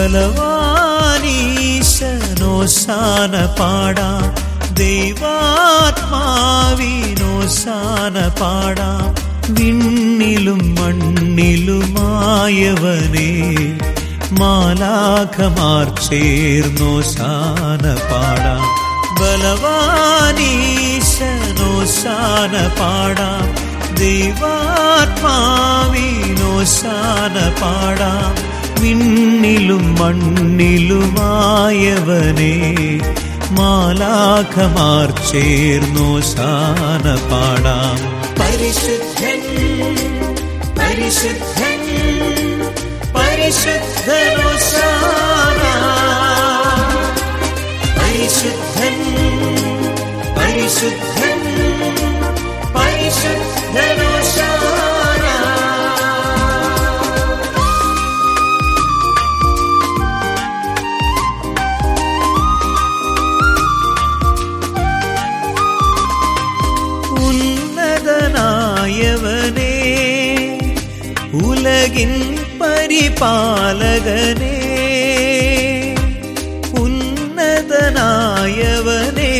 ബലവാനീശനോശാന പാടാം ദൈവാത്മാവിനോശാന പാടാം വിണ്ണിലും മണ്ണിലുമായവനെ മാലാഖമാർ ചേർന്നോശാന പാടാം ബലവാനീശനോശാന പാടാം ദൈവാത്മാവിനോശാന പാടാം വിണ്ണിലും മണ്ണിലുമായവനെ മാലാഖമാർ ചേർന്നോശാന പാടാം പരിശുദ്ധൻ പരിശുദ്ധൻ പരിശുദ്ധനോശാന പരിശുദ്ധൻ പരിശുദ്ധൻ പരിശുദ്ധനോശാന ഉന്നതനായവനേ ഉലകിൻ പരിപാലകനേ ഉന്നതനായവനേ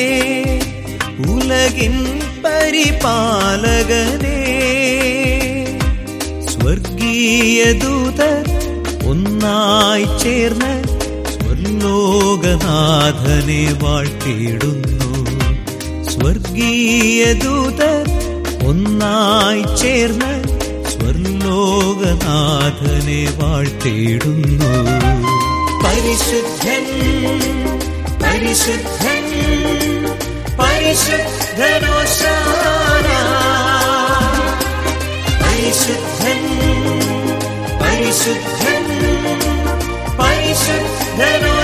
ഉലകിൻ പരിപാലകനേ സ്വർഗീയ ദൂതർ ഒന്നായി ചേർന്ന് സ്വർലോകനാഥനെ വാഴ്ത്തിയിടുന്നു സ്വർഗീയ ദൂതർ ഒന്നായി ചേർന്ന് സ്വർലോകനാഥനെ വാഴ്ത്തിയിടുന്നു പരിശുദ്ധൻ പരിശുദ്ധൻ പരിശുദ്ധനോശാന പരിശുദ്ധൻ പരിശുദ്ധൻ പരിശുദ്ധനോ